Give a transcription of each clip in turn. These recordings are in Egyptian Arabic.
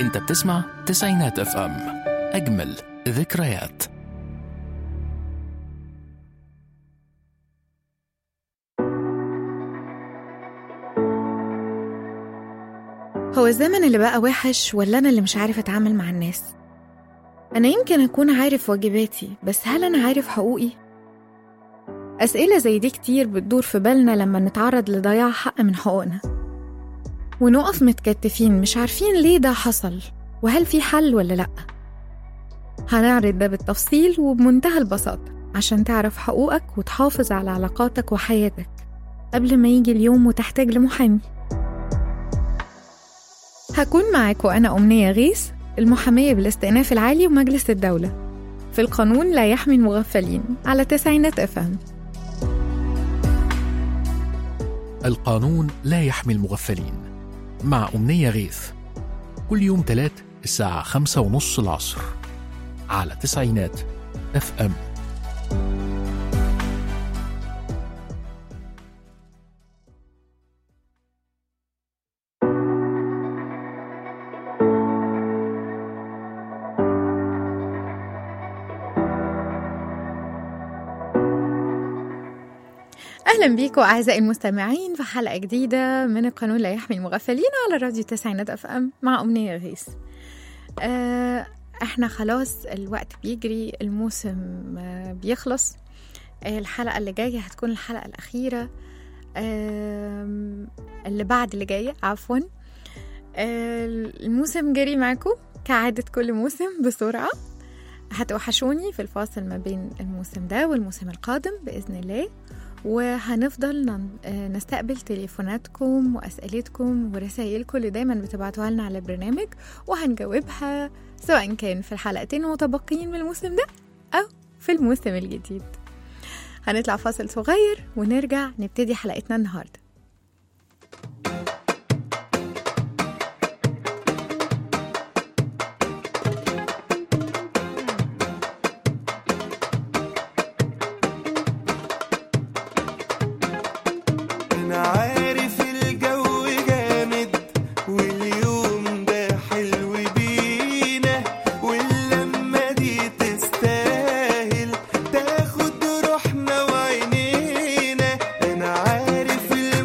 انت بتسمع تسعينات اف ام اجمل ذكريات هو الزمن اللي بقى وحش ولا أنا اللي مش عارف أتعامل مع الناس؟ أنا يمكن أكون عارف واجباتي بس هل أنا عارف حقوقي؟ أسئلة زي دي كتير بتدور في بالنا لما نتعرض لضياع حق من حقوقنا ونقف متكتفين مش عارفين ليه ده حصل وهل في حل ولا لأ هنعرض ده بالتفصيل وبمنتهى البساطة عشان تعرف حقوقك وتحافظ على علاقاتك وحياتك قبل ما يجي اليوم وتحتاج لمحامي هكون معاكم أنا أمنية غيث المحامية بالاستئناف العالي ومجلس الدولة في القانون لا يحمي المغفلين على تسعينات أفهم القانون لا يحمي المغفلين مع أمنية غيث كل يوم تلات الساعة خمسة ونص العصر على تسعينات اف ام أهلا بيكم أعزائي المستمعين في حلقة جديدة من القانون لا يحمي المغفلين على راديو تسعينات أف أم مع أمنية غيث آه احنا خلاص الوقت بيجري الموسم آه بيخلص آه الحلقة اللي جاية هتكون الحلقة الأخيرة آه اللي بعد اللي جاية عفوا آه الموسم جري معاكم كعادة كل موسم بسرعة هتوحشوني في الفاصل ما بين الموسم ده والموسم القادم بإذن الله وهنفضل نن- آه، نستقبل تليفوناتكم وأسئلتكم ورسائلكم اللي دايما بتبعتوها لنا على البرنامج وهنجاوبها سواء كان في الحلقتين المتبقيين من الموسم ده أو في الموسم الجديد هنطلع فاصل صغير ونرجع نبتدي حلقتنا النهارده انا عارف الجو جامد واليوم ده حلو بينا واللمة دي تستاهل تاخد روحنا وعينينا انا عارف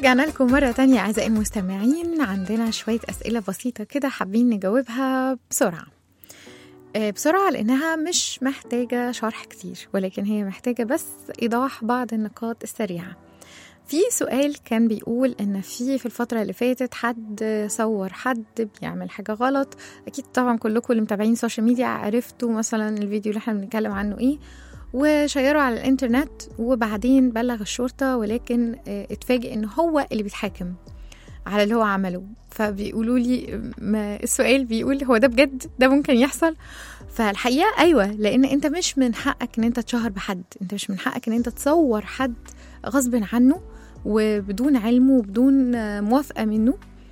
ورجعنا لكم مرة تانية أعزائي المستمعين عندنا شوية أسئلة بسيطة كده حابين نجاوبها بسرعة آه، بسرعة لأنها مش محتاجة شرح كتير ولكن هي محتاجة بس إيضاح بعض النقاط السريعة في سؤال كان بيقول إن في في الفترة اللي فاتت حد صور حد بيعمل حاجة غلط أكيد طبعا كلكم اللي متابعين السوشيال ميديا عرفتوا مثلا الفيديو اللي احنا بنتكلم عنه إيه وشيره على الانترنت وبعدين بلغ الشرطة ولكن آه، اتفاجئ ان هو اللي بيتحاكم على اللي هو عمله فبيقولوا لي ما السؤال بيقول هو ده بجد ده ممكن يحصل فالحقيقة أيوة لأن أنت مش من حقك إن أنت تشهر بحد أنت مش من حقك إن أنت تصور حد غصب عنه وبدون علمه وبدون آه، موافقة منه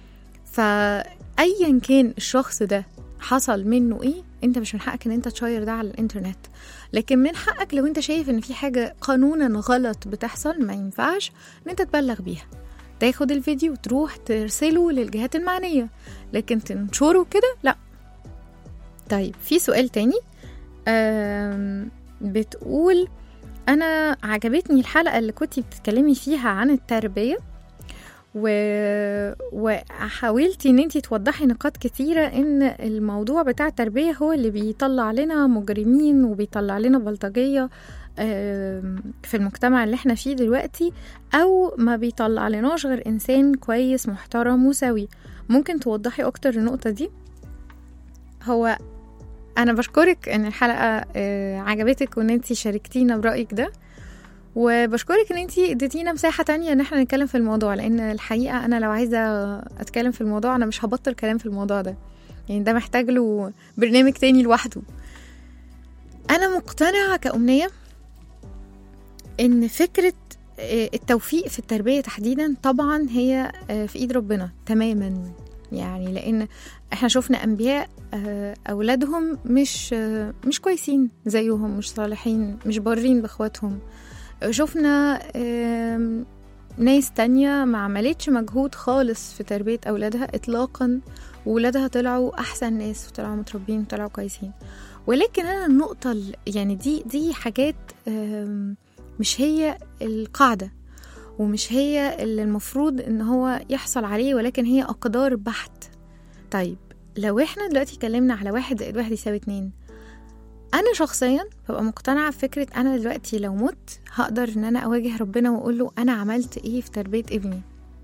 فأيا كان الشخص ده حصل منه ايه انت مش من حقك ان انت تشير ده على الانترنت لكن من حقك لو انت شايف ان في حاجة قانونا غلط بتحصل ما ينفعش ان انت تبلغ بيها تاخد الفيديو وتروح ترسله للجهات المعنية لكن تنشره كده لا طيب في سؤال تاني آم، بتقول انا عجبتني الحلقة اللي كنتي بتتكلمي فيها عن التربية و... وحاولتي ان انتي توضحي نقاط كتيرة ان الموضوع بتاع التربية هو اللي بيطلع لنا مجرمين وبيطلع لنا بلطجية آم، في المجتمع اللي احنا فيه دلوقتي او ما بيطلع لناش غير انسان كويس محترم وسوي ممكن توضحي اكتر النقطة دي هو انا بشكرك ان الحلقة آه، عجبتك وان انتي شاركتينا برأيك ده وبشكرك ان انتي اديتينا مساحة تانية ان احنا نتكلم في الموضوع لان الحقيقة انا لو عايزة اتكلم في الموضوع انا مش هبطل كلام في الموضوع ده يعني ده محتاج له برنامج تاني لوحده انا مقتنعة كأمنية ان فكرة آه، التوفيق في التربية تحديدا طبعا هي آه، في ايد ربنا تماما يعني لان احنا شفنا انبياء آه، اولادهم مش آه، مش كويسين زيهم مش صالحين مش بارين باخواتهم شفنا آم، ناس تانية ما عملتش مجهود خالص في تربية أولادها إطلاقا وولادها طلعوا أحسن ناس وطلعوا متربيين وطلعوا كويسين ولكن أنا النقطة ال- يعني دي دي حاجات آم، مش هي القاعدة ومش هي اللي المفروض ان هو يحصل عليه ولكن هي أقدار بحت طيب لو احنا دلوقتي اتكلمنا على واحد زائد واحد يساوي اتنين انا شخصيا ببقى مقتنعه بفكره انا دلوقتي لو مت هقدر ان انا اواجه ربنا واقول له انا عملت ايه في تربيه ابني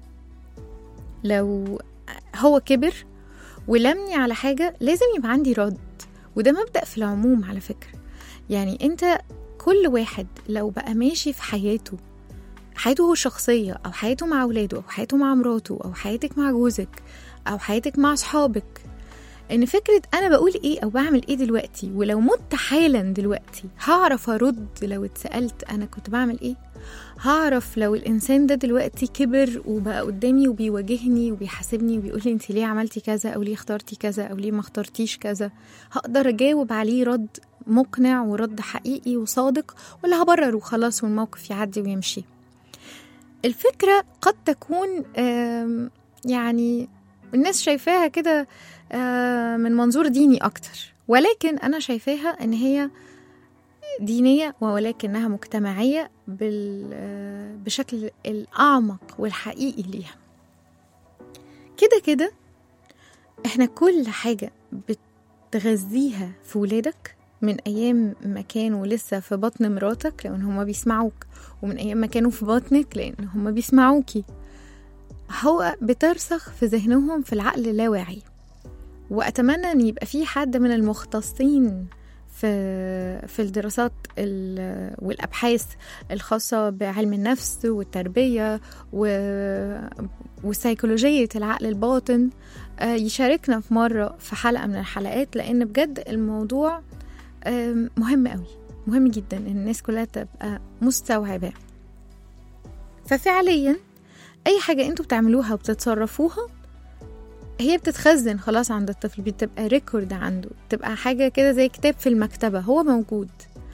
لو هو كبر ولمني على حاجه لازم يبقى عندي رد وده مبدا في العموم على فكره يعني انت كل واحد لو بقى ماشي في حياته حياته هو الشخصية أو حياته مع أولاده أو حياته مع مراته أو حياتك مع جوزك أو حياتك مع صحابك ان فكره انا بقول ايه او بعمل ايه دلوقتي ولو مت حالا دلوقتي هعرف ارد لو اتسالت انا كنت بعمل ايه هعرف لو الانسان ده دلوقتي كبر وبقى قدامي وبيواجهني وبيحاسبني وبيقول لي انت ليه عملتي كذا او ليه اخترتي كذا او ليه ما اخترتيش كذا هقدر اجاوب عليه رد مقنع ورد حقيقي وصادق ولا هبرر وخلاص والموقف يعدي ويمشي الفكره قد تكون آم، يعني الناس شايفاها كده آه، من منظور ديني أكتر ولكن أنا شايفاها إن هي دينية ولكنها مجتمعية بال آه، بشكل الأعمق والحقيقي ليها كده كده إحنا كل حاجة بتغذيها في ولادك من أيام ما كانوا لسه في بطن مراتك لأن هما بيسمعوك ومن أيام ما كانوا في بطنك لأن هما بيسمعوكي هو بترسخ في ذهنهم في العقل اللاواعي واتمنى ان يبقى في حد من المختصين في في الدراسات ال- والابحاث الخاصه بعلم النفس والتربيه و- وسيكولوجيه العقل الباطن آه، يشاركنا في مره في حلقه من الحلقات لان بجد الموضوع آم، مهم قوي مهم جدا ان الناس كلها تبقى مستوعباه ففعليا اي حاجه انتوا بتعملوها وبتتصرفوها هي بتتخزن خلاص عند الطفل بتبقى ريكورد عنده بتبقى حاجة كده زي كتاب في المكتبة هو موجود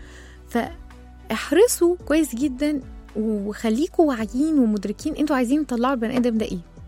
فاحرصوا كويس جدا وخليكوا واعيين ومدركين انتوا عايزين تطلعوا البني ادم ده ايه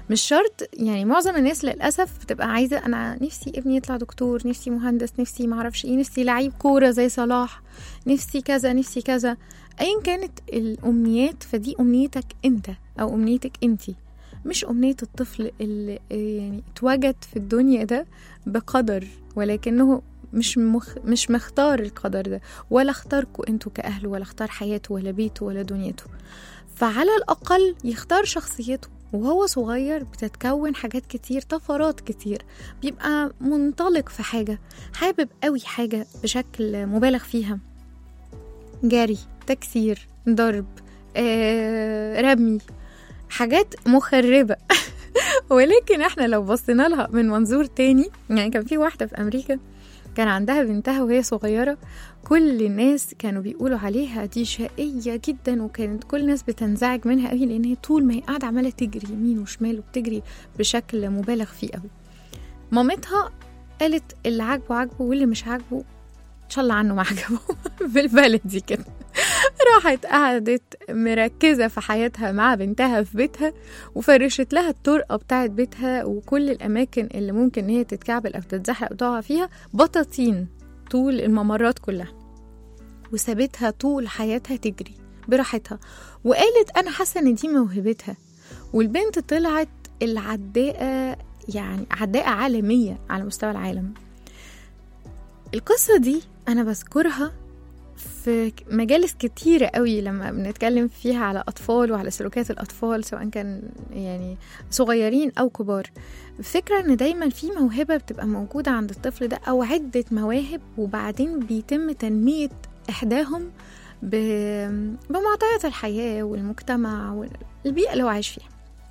مش شرط يعني معظم الناس للاسف بتبقى عايزه انا نفسي ابني يطلع دكتور نفسي مهندس نفسي معرفش ايه نفسي لعيب كوره زي صلاح نفسي كذا نفسي كذا ايا كانت الامنيات فدي امنيتك انت او امنيتك انتي مش امنيه الطفل اللي يعني اتوجد في الدنيا ده بقدر ولكنه مش مخ مش مختار القدر ده ولا اختاركوا انتوا كأهل ولا اختار حياته ولا بيته ولا دنيته فعلى الأقل يختار شخصيته وهو صغير بتتكون حاجات كتير طفرات كتير بيبقى منطلق في حاجة حابب قوي حاجة بشكل مبالغ فيها جري تكسير ضرب آه، رمي حاجات مخربة ولكن احنا لو بصينا لها من منظور تاني يعني كان في واحدة في أمريكا كان عندها بنتها وهي صغيرة كل الناس كانوا بيقولوا عليها دي شقية جدا وكانت كل الناس بتنزعج منها قوي لأن هي طول ما هي قاعدة عمالة تجري يمين وشمال وبتجري بشكل مبالغ فيه قوي مامتها قالت اللي عاجبه عاجبه واللي مش عاجبه ان شاء الله عنه ما عجبه بالبلدي كده راحت قعدت مركزة في حياتها مع بنتها في بيتها وفرشت لها الطرقة بتاعت بيتها وكل الأماكن اللي ممكن إن هي تتكعبل أو تتزحلق وتقع فيها بطاطين طول الممرات كلها وسابتها طول حياتها تجري براحتها وقالت أنا حاسة إن دي موهبتها والبنت طلعت العداءة يعني عداءة عالمية على مستوى العالم القصة دي أنا بذكرها في مجالس كتيرة قوي لما بنتكلم فيها على أطفال وعلى سلوكيات الأطفال سواء كان يعني صغيرين أو كبار فكرة إن دايما في موهبة بتبقى موجودة عند الطفل ده أو عدة مواهب وبعدين بيتم تنمية إحداهم ب- بمعطيات الحياة والمجتمع والبيئة اللي هو عايش فيها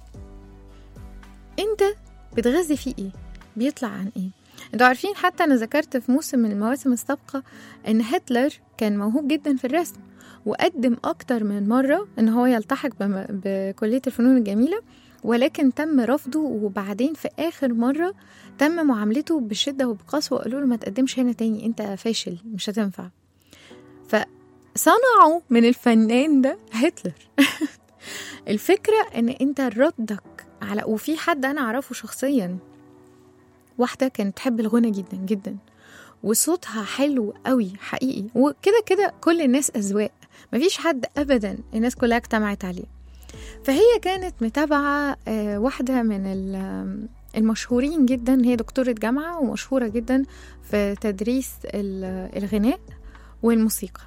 انت بتغذي فيه ايه بيطلع عن ايه انتوا عارفين حتى انا ذكرت في موسم من المواسم السابقة ان هتلر كان موهوب جدا في الرسم وقدم اكتر من مرة ان هو يلتحق بم- بكلية الفنون الجميلة ولكن تم رفضه وبعدين في اخر مرة تم معاملته بشدة وبقسوة وقالوا له ما تقدمش هنا تاني انت فاشل مش هتنفع فصنعوا من الفنان ده هتلر الفكرة ان انت ردك على وفي حد انا اعرفه شخصيا واحدة كانت تحب الغنى جدا جدا وصوتها حلو قوي حقيقي وكده كده كل الناس أذواق مفيش حد أبدا الناس كلها اجتمعت عليه فهي كانت متابعة آه، واحدة من ال- المشهورين جدا هي دكتورة جامعة ومشهورة جدا في تدريس ال- الغناء والموسيقى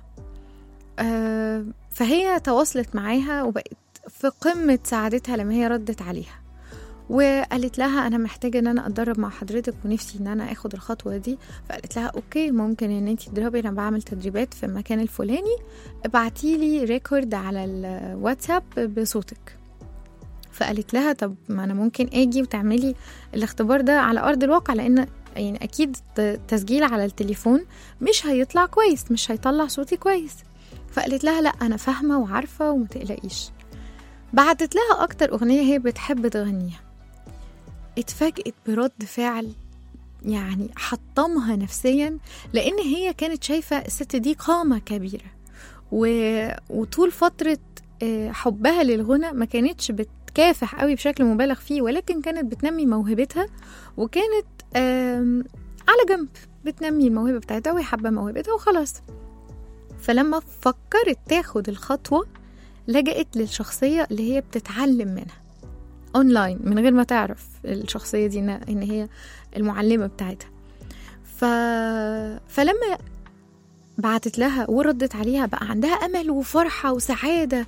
آه، فهي تواصلت معاها وبقت في قمة سعادتها لما هي ردت عليها وقالت لها انا محتاجه ان انا اتدرب مع حضرتك ونفسي ان انا اخد الخطوه دي فقالت لها اوكي ممكن ان انت تدربي انا بعمل تدريبات في المكان الفلاني ابعتي لي ريكورد على الواتساب بصوتك فقالت لها طب ما انا ممكن اجي وتعملي الاختبار ده على ارض الواقع لان يعني اكيد ت- تسجيل على التليفون مش هيطلع كويس مش هيطلع صوتي كويس فقالت لها لا انا فاهمه وعارفه ومتقلقيش بعتت لها اكتر اغنيه هي بتحب تغنيها اتفاجئت برد فعل يعني حطمها نفسيا لان هي كانت شايفه الست دي قامه كبيره و... وطول فتره آه، حبها للغنى ما كانتش بتكافح قوي بشكل مبالغ فيه ولكن كانت بتنمي موهبتها وكانت آم، على جنب بتنمي الموهبه بتاعتها وهي حابه موهبتها وخلاص فلما فكرت تاخد الخطوه لجأت للشخصيه اللي هي بتتعلم منها اونلاين من غير ما تعرف الشخصيه دي ان إن هي المعلمه بتاعتها ف... فلما بعتت لها وردت عليها بقى عندها امل وفرحه وسعاده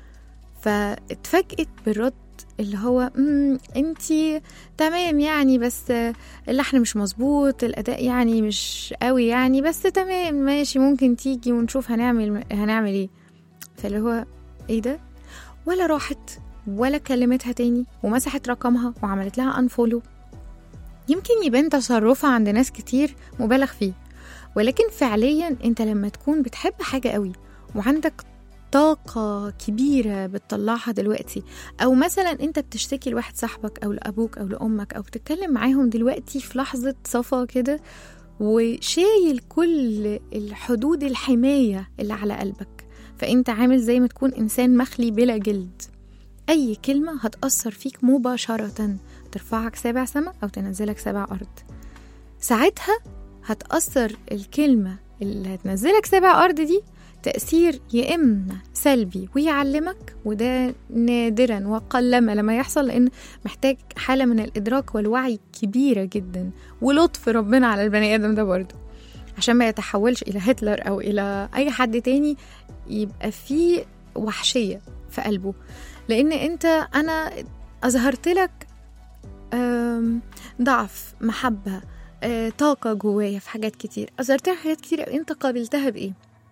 فاتفاجئت بالرد اللي هو امم انتي تمام يعني بس اللحن مش مظبوط الاداء يعني مش قوي يعني بس تمام ماشي ممكن تيجي ونشوف هنعمل هنعمل ايه فاللي هو ايه ده ولا راحت ولا كلمتها تاني ومسحت رقمها وعملت لها انفولو يمكن يبان تصرفها عند ناس كتير مبالغ فيه ولكن فعليا انت لما تكون بتحب حاجة قوي وعندك طاقة كبيرة بتطلعها دلوقتي أو مثلا أنت بتشتكي لواحد صاحبك أو لأبوك أو لأمك أو بتتكلم معاهم دلوقتي في لحظة صفا كده وشايل كل الحدود الحماية اللي على قلبك فأنت عامل زي ما تكون إنسان مخلي بلا جلد أي كلمة هتأثر فيك مباشرة ترفعك سابع سما أو تنزلك سابع أرض ساعتها هتأثر الكلمة اللي هتنزلك سابع أرض دي تأثير يا إما سلبي ويعلمك وده نادرا وقلما لما يحصل لأن محتاج حالة من الإدراك والوعي كبيرة جدا ولطف ربنا على البني آدم ده برضه عشان ما يتحولش إلى هتلر أو إلى أي حد تاني يبقى فيه وحشية في قلبه لأن أنت أنا أظهرت لك آم، ضعف محبة آه، طاقة جوايا في حاجات كتير أظهرت لك حاجات كتير أنت قابلتها بإيه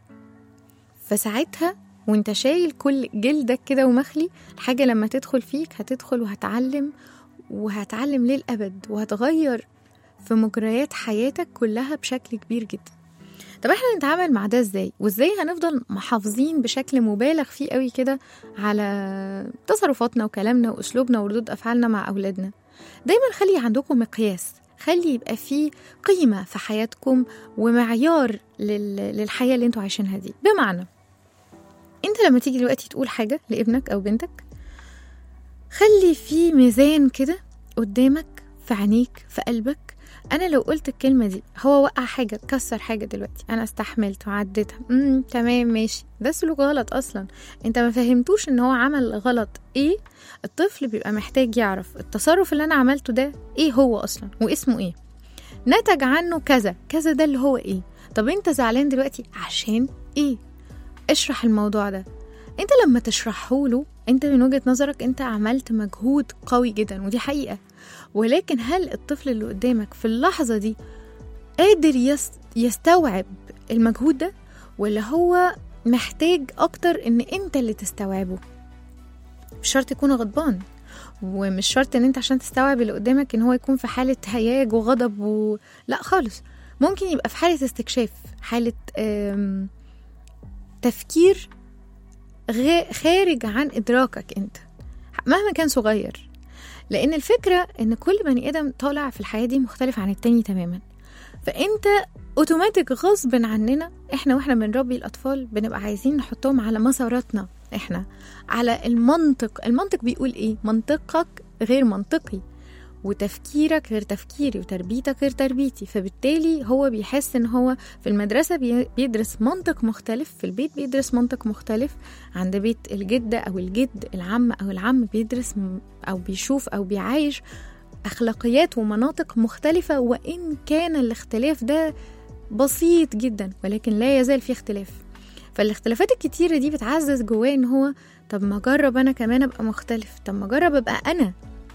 فساعتها وانت شايل كل جلدك كده ومخلي الحاجة لما تدخل فيك هتدخل وهتعلم وهتعلم للأبد وهتغير في مجريات حياتك كلها بشكل كبير جدا طب احنا نتعامل مع ده ازاي وازاي هنفضل محافظين بشكل مبالغ فيه قوي كده على تصرفاتنا وكلامنا واسلوبنا وردود افعالنا مع اولادنا دايما خلي عندكم مقياس خلي يبقى فيه قيمة في حياتكم ومعيار لل... للحياة اللي انتوا عايشينها دي بمعنى انت لما تيجي دلوقتي تقول حاجة لابنك او بنتك خلي في ميزان كده قدامك في عينيك في قلبك انا لو قلت الكلمه دي هو وقع حاجه كسر حاجه دلوقتي انا استحملت وعديتها امم تمام ماشي ده سلوك غلط اصلا انت ما فهمتوش ان هو عمل غلط ايه الطفل بيبقى محتاج يعرف التصرف اللي انا عملته ده ايه هو اصلا واسمه ايه نتج عنه كذا كذا ده اللي هو ايه طب انت زعلان دلوقتي عشان ايه اشرح الموضوع ده انت لما تشرحه له انت من وجهة نظرك انت عملت مجهود قوي جدا ودي حقيقة ولكن هل الطفل اللي قدامك في اللحظة دي قادر يس- يستوعب المجهود ده ولا هو محتاج اكتر ان انت اللي تستوعبه مش شرط يكون غضبان ومش شرط ان انت عشان تستوعب اللي قدامك ان هو يكون في حالة هياج وغضب و... لا خالص ممكن يبقى في حالة استكشاف حالة أم... تفكير غ... خارج عن إدراكك أنت مهما كان صغير لأن الفكرة إن كل بني آدم طالع في الحياة دي مختلف عن التاني تماما فأنت اوتوماتيك غصب عننا احنا واحنا بنربي الاطفال بنبقى عايزين نحطهم على مساراتنا احنا على المنطق المنطق بيقول ايه منطقك غير منطقي وتفكيرك غير تفكيري وتربيتك غير تربيتي فبالتالي هو بيحس ان هو في المدرسة بي- بيدرس منطق مختلف في البيت بيدرس منطق مختلف عند بيت الجدة او الجد العم او العم بيدرس م- او بيشوف او بيعايش اخلاقيات ومناطق مختلفة وان كان الاختلاف ده بسيط جدا ولكن لا يزال في اختلاف فالاختلافات الكتيرة دي بتعزز جواه ان هو طب ما اجرب انا كمان ابقى مختلف طب ما اجرب ابقى انا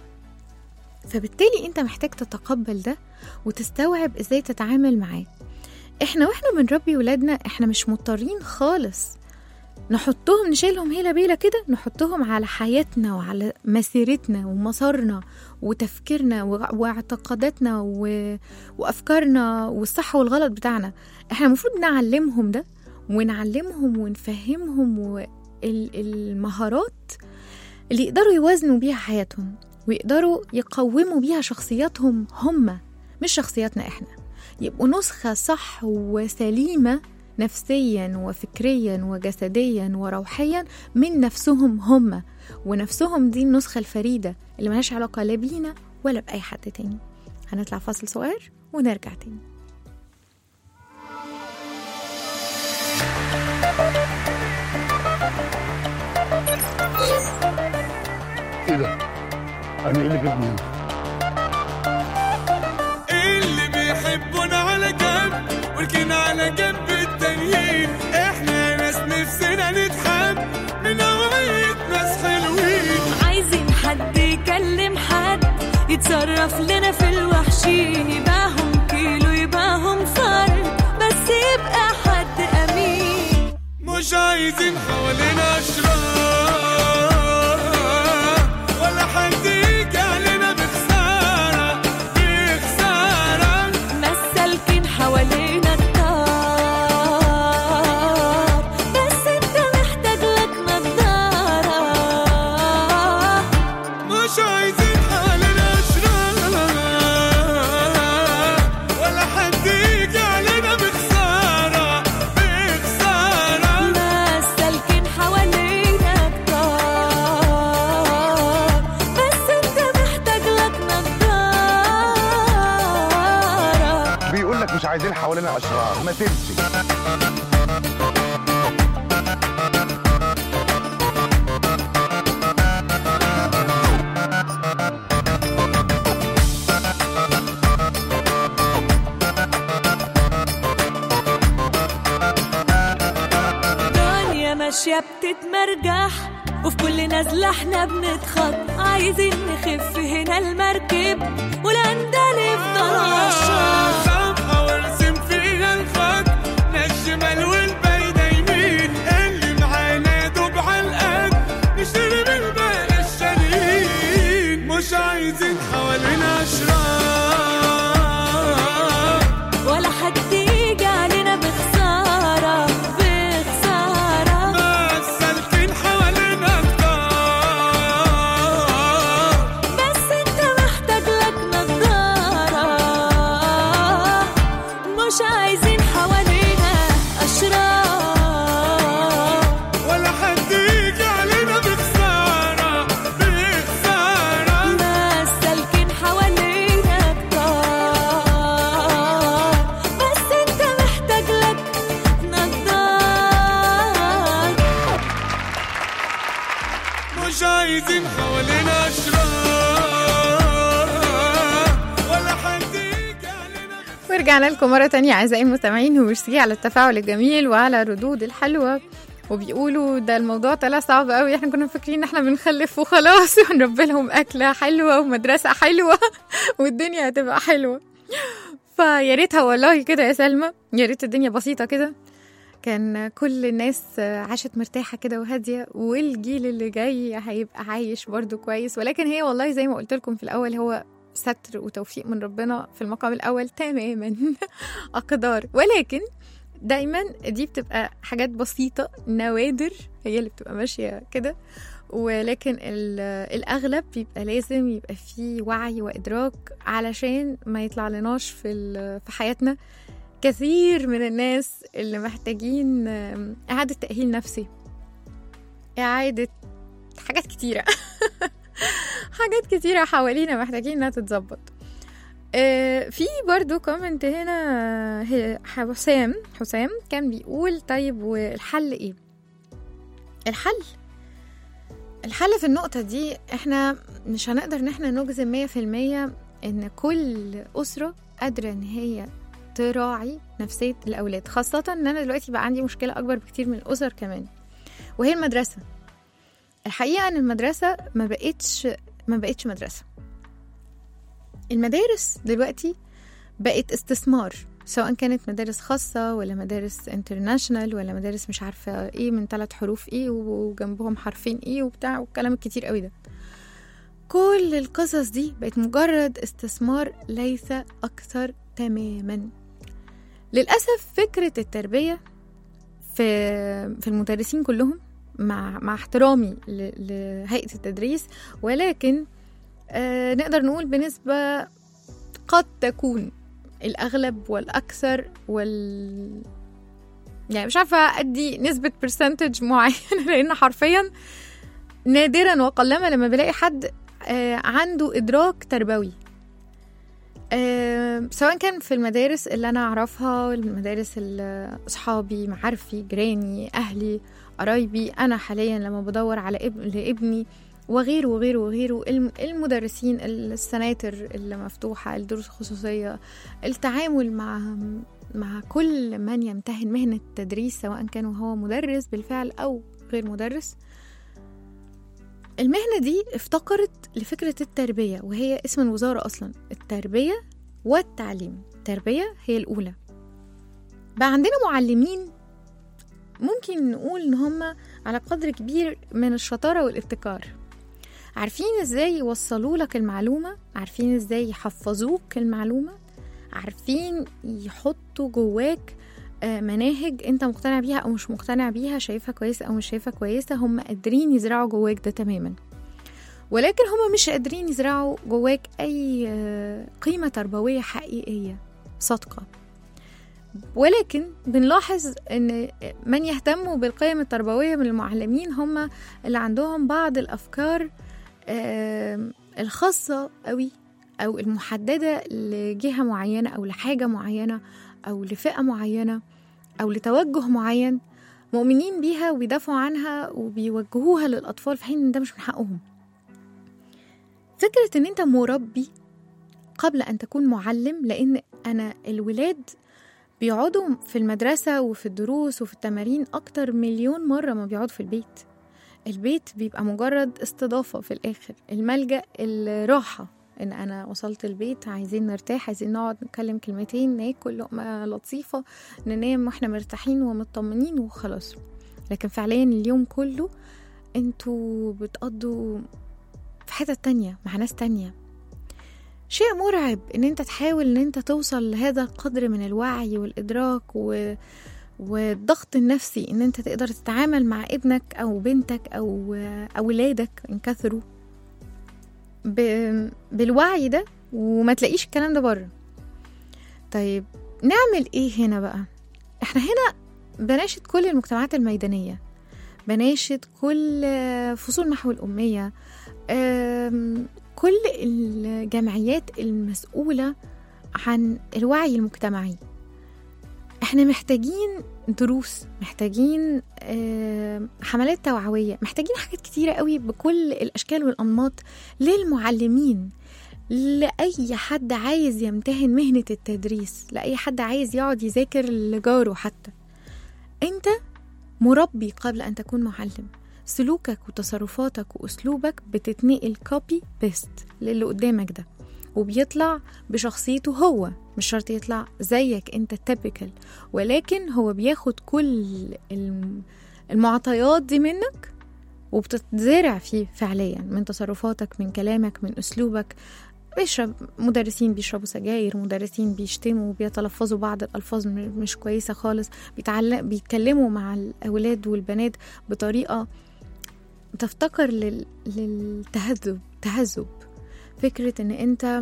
فبالتالي انت محتاج تتقبل ده وتستوعب ازاي تتعامل معاه احنا واحنا بنربي ولادنا احنا مش مضطرين خالص نحطهم نشيلهم هيلا بيلا كده نحطهم على حياتنا وعلى مسيرتنا ومسارنا وتفكيرنا وع- واعتقاداتنا و... وافكارنا والصح والغلط بتاعنا احنا المفروض نعلمهم ده ونعلمهم ونفهمهم و... ال- المهارات اللي يقدروا يوازنوا بيها حياتهم ويقدروا يقوموا بيها شخصياتهم هم مش شخصياتنا احنا يبقوا نسخة صح وسليمة نفسيا وفكريا وجسديا وروحيا من نفسهم هم ونفسهم دي النسخة الفريدة اللي ملهاش علاقة لا بينا ولا بأي حد تاني هنطلع فاصل صغير ونرجع تاني ايه ده؟ انا ايه اللي جابني هنا؟ اللي بيحبونا على جنب والكين على جنب التانيين احنا ناس نفسنا نتحب من نوعية ناس حلوين عايزين حد يكلم حد يتصرف لنا في الوحشين يباهم كيلو يباهم فرد بس يبقى حد أمين مش عايزين حوالينا اشرار ولا حد يجي علينا بخسارة بخسارة مسالكين حوالينا الطار بس انت محتاج لك نضارة مش عايزين حوالينا اشرار بقول لك مش عايزين حوالينا اشرار ما تمشي دنيا ماشية بتتمرجح وفي كل نزلة احنا بنتخط عايزين نخف هنا المركب والأندال يفضل عالشط صفحة وارسم فيها الخط لا الشمال والبايدة يمين اللي معانا دوب على القد نشتري بالباقي الشارين مش عايزين حوالينا أشرار ولا حد يجي علينا بخسارة بخسارة ناس سالكين حوالينا كتار بس انت محتاج لك نضارة مش عايزين حوالينا أشرار ولا حد يجي علينا بخسارة بخسارة ناس سالكين حوالينا كتار بس انت محتاج لك نضار مش عايزين حوالينا أشرار ولا حد يجي علينا ورجعنا لكم مرة تانية أعزائي المستمعين وميرسي على التفاعل الجميل وعلى ردود الحلوة وبيقولوا ده الموضوع طلع صعب قوي احنا كنا فاكرين ان احنا بنخلف وخلاص ونربي لهم أكلة حلوة ومدرسة حلوة والدنيا هتبقى حلوة فيا ريتها والله كده يا سلمى يا ريت الدنيا بسيطة كده كان كل الناس عاشت مرتاحة كده وهادية والجيل اللي جاي هيبقى عايش برضو كويس ولكن هي والله زي ما قلت لكم في الأول هو ستر وتوفيق من ربنا في المقام الأول تماما أقدار ولكن دايما دي بتبقى حاجات بسيطة نوادر هي اللي بتبقى ماشية كده ولكن ال- الأغلب بيبقى لازم يبقى فيه وعي وإدراك علشان ما يطلع لناش في, ال- في حياتنا كثير من الناس اللي محتاجين آم، إعادة تأهيل نفسي إعادة حاجات كتيرة حاجات كتيرة حوالينا محتاجين إنها تتظبط آه، في برضو كومنت هنا آه، هي- حسام حسام كان بيقول طيب والحل ايه الحل الحل في النقطة دي احنا مش هنقدر ان احنا نجزم مية في المية ان كل أسرة قادرة ان هي تراعي نفسية الأولاد خاصة ان انا دلوقتي بقى عندي مشكلة أكبر بكتير من الأسر كمان وهي المدرسة الحقيقة ان المدرسة ما بقتش ما بقتش مدرسة المدارس دلوقتي بقت استثمار سواء كانت مدارس خاصة ولا مدارس انترناشنال ولا مدارس مش عارفة ايه من ثلاث حروف ايه وجنبهم حرفين ايه وبتاع والكلام الكتير قوي ده كل القصص دي بقت مجرد استثمار ليس أكثر تماما للأسف فكرة التربية في في المدرسين كلهم مع مع احترامي ل- لهيئة التدريس ولكن آه نقدر نقول بنسبة قد تكون الأغلب والأكثر وال يعني مش عارفة أدي نسبة برسنتج معينة لأن حرفيا نادرا وقلما لما بلاقي حد آه عنده إدراك تربوي آه سواء كان في المدارس اللي أنا أعرفها المدارس اللي أصحابي معارفي جيراني أهلي قرايبي أنا حاليا لما بدور على ابن لابني وغيره وغيره وغيره الم- المدرسين السناتر اللي مفتوحة الدروس الخصوصية التعامل مع مع كل من يمتهن مهنة التدريس سواء كان هو مدرس بالفعل أو غير مدرس المهنة دي افتقرت لفكرة التربية وهي اسم الوزارة أصلا التربية والتعليم التربية هي الأولى بقى عندنا معلمين ممكن نقول إن هم على قدر كبير من الشطارة والابتكار عارفين ازاي يوصلوا لك المعلومة عارفين ازاي يحفظوك المعلومة عارفين يحطوا جواك آه، مناهج انت مقتنع بيها او مش مقتنع بيها شايفها كويسة او مش شايفها كويسة هم قادرين يزرعوا جواك ده تماما ولكن هم مش قادرين يزرعوا جواك اي آه، قيمة تربوية حقيقية صادقة ولكن بنلاحظ ان من يهتموا بالقيم التربوية من المعلمين هم اللي عندهم بعض الافكار آم، الخاصة قوي أو المحددة لجهة معينة أو لحاجة معينة أو لفئة معينة أو لتوجه معين مؤمنين بيها وبيدافعوا عنها وبيوجهوها للأطفال في حين إن ده مش من حقهم فكرة إن أنت مربي قبل أن تكون معلم لأن أنا الولاد بيقعدوا في المدرسة وفي الدروس وفي التمارين أكتر مليون مرة ما بيقعدوا في البيت البيت بيبقى مجرد استضافة في الآخر الملجأ الراحة إن أنا وصلت البيت عايزين نرتاح عايزين نقعد نتكلم كلمتين ناكل لقمة لطيفة ننام واحنا مرتاحين ومطمنين وخلاص لكن فعليا اليوم كله انتوا بتقضوا في حتة تانية مع ناس تانية شيء مرعب ان انت تحاول ان انت توصل لهذا القدر من الوعي والادراك و... والضغط النفسي ان انت تقدر تتعامل مع ابنك او بنتك او اولادك ان كثروا ب... بالوعي ده وما تلاقيش الكلام ده بره طيب نعمل ايه هنا بقى احنا هنا بناشد كل المجتمعات الميدانية بناشد كل فصول محو الأمية أم، كل الجمعيات المسؤولة عن الوعي المجتمعي احنا محتاجين دروس محتاجين آم، حملات توعوية محتاجين حاجات كتيرة قوي بكل الأشكال والأنماط للمعلمين لأي حد عايز يمتهن مهنة التدريس لأي حد عايز يقعد يذاكر لجاره حتى أنت مربي قبل أن تكون معلم سلوكك وتصرفاتك وأسلوبك بتتنقل كوبي بيست للي قدامك ده وبيطلع بشخصيته هو مش شرط يطلع زيك انت تيبيكال ولكن هو بياخد كل الم- المعطيات دي منك وبتتزرع فيه فعليا من تصرفاتك من كلامك من أسلوبك بيشرب مدرسين بيشربوا سجاير مدرسين بيشتموا بيتلفظوا بعض الألفاظ م- مش كويسة خالص بيتعلم بيتكلموا مع الأولاد والبنات بطريقة تفتقر لل... للتهذب تهذب فكرة إن أنت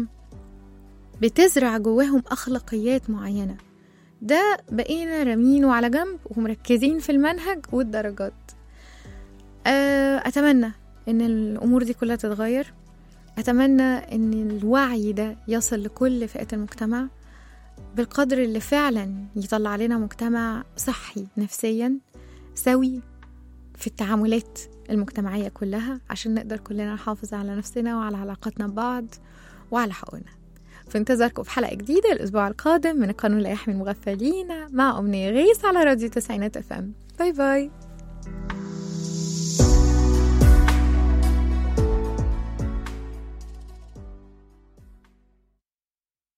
بتزرع جواهم أخلاقيات معينة ده بقينا رامينه على جنب ومركزين في المنهج والدرجات آه، أتمنى إن الأمور دي كلها تتغير أتمنى إن الوعي ده يصل لكل فئات المجتمع بالقدر اللي فعلا يطلع لنا مجتمع صحي نفسيا سوي في التعاملات المجتمعية كلها عشان نقدر كلنا نحافظ على نفسنا وعلى علاقاتنا ببعض وعلى حقوقنا في انتظاركم في حلقة جديدة الأسبوع القادم من القانون لا يحمي المغفلين مع أمنية غيث على راديو تسعينات اف ام باي باي